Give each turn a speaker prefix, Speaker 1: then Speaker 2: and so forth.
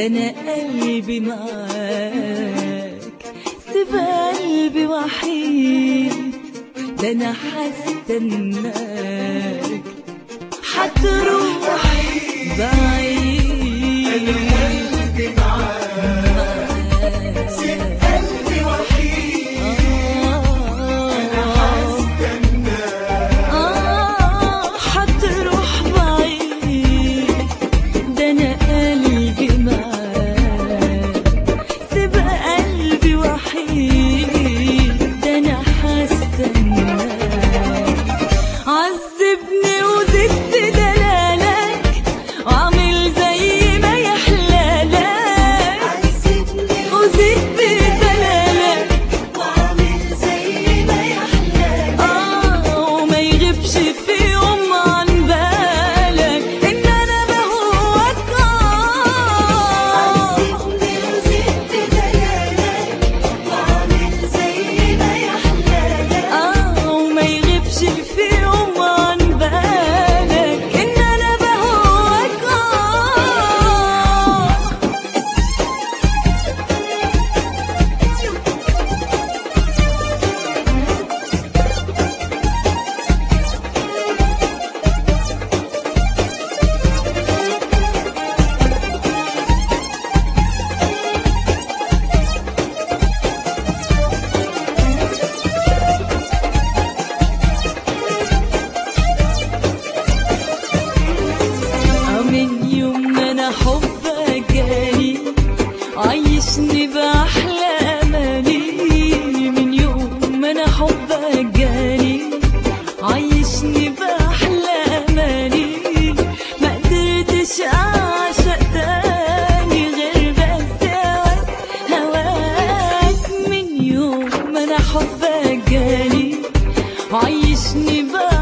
Speaker 1: ده انا قلبي معاك سيب قلبي وحيد ده انا هستناك هتروح بعيد آه، هتروح بعيد ده انا قلبي معاك سيب قلبي وحيد ده انا هستناك عذبني وزدت دلالك واعمل زي ما يحلالك وزدت دلالك آه وما يغيبش في يوم عن بالك إن أنا بهواك آه آه وما يغيبش في يوم عن بالك إن أنا بهواك آه من يوم ما انا حبك جالي عيشني باحلى اماني من يوم ما انا حبك جالي عيشني باحلى اماني ما قدرتش اعشق تاني غير بس هواك هواك من يوم ما انا حبك جالي عيشني بقى